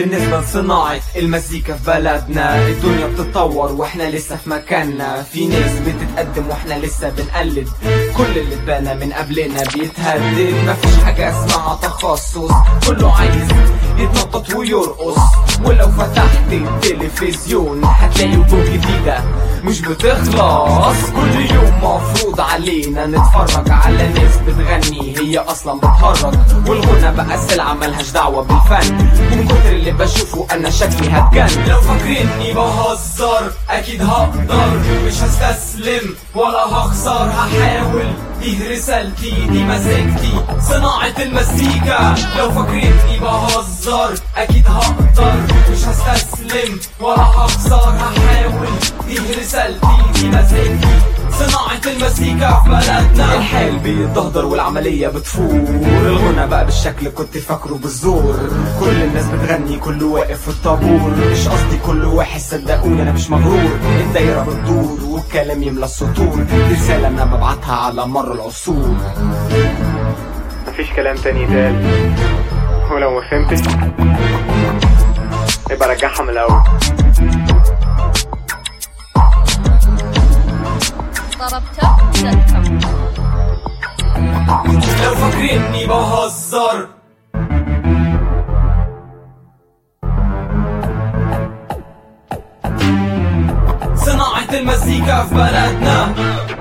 بالنسبة لصناعة المزيكا في بلدنا الدنيا بتتطور واحنا لسه في مكاننا في ناس بتتقدم واحنا لسه بنقلد كل اللي اتبنى من قبلنا بيتهدد مفيش حاجة اسمها تخصص كله عايز يتنطط ويرقص ولو فتحت التلفزيون هتلاقي وجوه جديدة مش بتخلص كل يوم مفروض علينا نتفرج على ناس بتغني هي اصلا بتهرج والغنى بقى سلعة ملهاش دعوة بالفن من كتر اللي بشوفه انا شكلي هتجن لو فاكريني بهزر اكيد هقدر مش هستسلم ولا هخسر هحاول دي رسالتي دي مزاجتي صناعة المزيكا لو فاكريني بهزر اكيد هقدر مش هستسلم ولا هخسر هحاول دي رسالتي دي مزاجتي صناعة المزيكا في بلدنا الحال بيتدهدر والعملية بتفور الغنى بقى بالشكل كنت فاكره بالزور كل الناس بتغني كله واقف في الطابور مش قصدي كل واحد صدقوني انا مش مغرور الدايرة بتدور والكلام يملى السطور دي رسالة انا ببعتها على مر العصور مفيش كلام تاني يتقال ولو ما فهمتش يبقى رجعها من الاول طربتك.com لو فاكريني بهزر صناعة المزيكا في بلدنا